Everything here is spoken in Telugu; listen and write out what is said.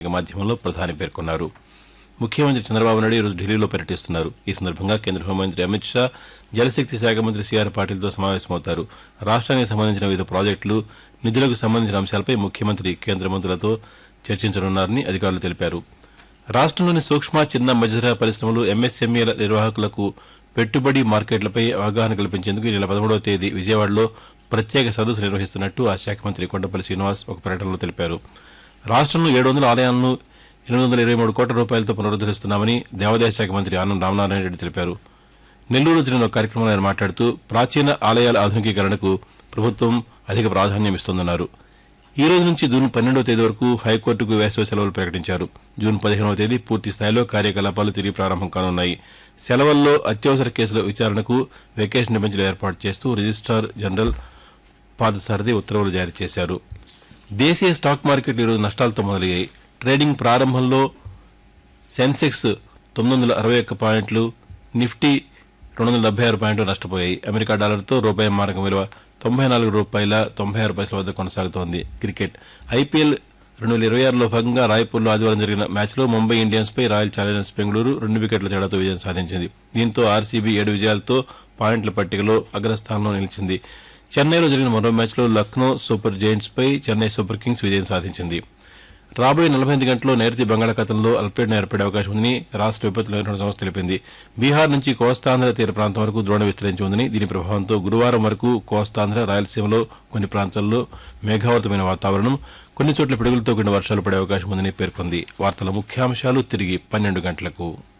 మాధ్యమంలో ప్రధాని పేర్కొన్నారు ముఖ్యమంత్రి చంద్రబాబు నాయుడు ఈరోజు ఢిల్లీలో పర్యటిస్తున్నారు ఈ సందర్భంగా కేంద్ర హోంమంత్రి అమిత్ షా జలశక్తి శాఖ మంత్రి సిఆర్ పాటిల్తో సమావేశమవుతారు రాష్ట్రానికి సంబంధించిన వివిధ ప్రాజెక్టులు నిధులకు సంబంధించిన అంశాలపై ముఖ్యమంత్రి కేంద్ర మంత్రులతో చర్చించనున్నారని అధికారులు తెలిపారు రాష్ట్రంలోని సూక్ష్మ చిన్న మధ్యతరహా పరిశ్రమలు ఎంఎస్ఎంఈల నిర్వాహకులకు పెట్టుబడి మార్కెట్లపై అవగాహన కల్పించేందుకు ఈ నెల పదమూడవ తేదీ విజయవాడలో ప్రత్యేక సదస్సు నిర్వహిస్తున్నట్టు ఆ శాఖ మంత్రి కొండపల్లి శ్రీనివాస్ ఒక ప్రకటనలో తెలిపారు రాష్ట్రంలో ఏడు వందల ఆలయాలను ఎనిమిది వందల ఇరవై మూడు కోట్ల రూపాయలతో పునరుద్ధరిస్తున్నామని దేవాదాయ శాఖ మంత్రి ఆనం రామనారాయణ రెడ్డి తెలిపారు నెల్లూరు జరిగిన ఒక కార్యక్రమంలో ఆయన మాట్లాడుతూ ప్రాచీన ఆలయాల ఆధునికీకరణకు ప్రభుత్వం అధిక ప్రాధాన్యం ఇస్తోందన్నారు ఈ రోజు నుంచి జూన్ పన్నెండవ తేదీ వరకు హైకోర్టుకు వేసవి సెలవులు ప్రకటించారు జూన్ పదిహేనవ తేదీ పూర్తి స్థాయిలో కార్యకలాపాలు తిరిగి ప్రారంభం కానున్నాయి సెలవుల్లో అత్యవసర కేసుల విచారణకు వెకేషన్ బెంచ్లు ఏర్పాటు చేస్తూ రిజిస్ట్రార్ జనరల్ పాదసారథి ఉత్తర్వులు జారీ చేశారు దేశీయ స్టాక్ మార్కెట్లు ఈరోజు నష్టాలతో మొదలయ్యాయి ట్రేడింగ్ ప్రారంభంలో సెన్సెక్స్ తొమ్మిది వందల అరవై ఒక్క పాయింట్లు నిఫ్టీ రెండు వందల డెబ్బై ఆరు పాయింట్లు నష్టపోయాయి అమెరికా డాలర్తో రూపాయి మారకం విలువ తొంభై నాలుగు రూపాయల తొంభై ఆరు పైసల వద్ద కొనసాగుతోంది క్రికెట్ ఐపీఎల్ రెండు వేల ఇరవై ఆరులో భాగంగా రాయ్పూర్లో ఆదివారం జరిగిన మ్యాచ్లో ముంబై ఇండియన్స్ పై రాయల్ ఛాలెంజర్స్ బెంగళూరు రెండు వికెట్ల తేడాతో విజయం సాధించింది దీంతో ఆర్సీబీ ఏడు విజయాలతో పాయింట్ల పట్టికలో అగ్రస్థానంలో నిలిచింది చెన్నైలో జరిగిన మరో మ్యాచ్లో లక్నో సూపర్ జైంట్స్ పై చెన్నై సూపర్ కింగ్స్ విజయం సాధించింది రాబోయే నలభై ఎనిమిది గంటల్లో నైరుతి బంగాళాఖాతంలో అల్పపీడనం ఏర్పడే అవకాశం ఉందని రాష్ట్ర విపత్తుల నిర్వహణ సంస్థ తెలిపింది బీహార్ నుంచి కోస్తాంధ్ర తీర ప్రాంతం వరకు ద్రోణ విస్తరించి ఉందని దీని ప్రభావంతో గురువారం వరకు కోస్తాంధ్ర రాయలసీమలో కొన్ని ప్రాంతాల్లో మేఘావృతమైన వాతావరణం కొన్ని చోట్ల పిడుగులతో కూడిన వర్షాలు పడే అవకాశం ఉందని పేర్కొంది వార్తల ముఖ్యాంశాలు తిరిగి పన్నెండు గంటలకు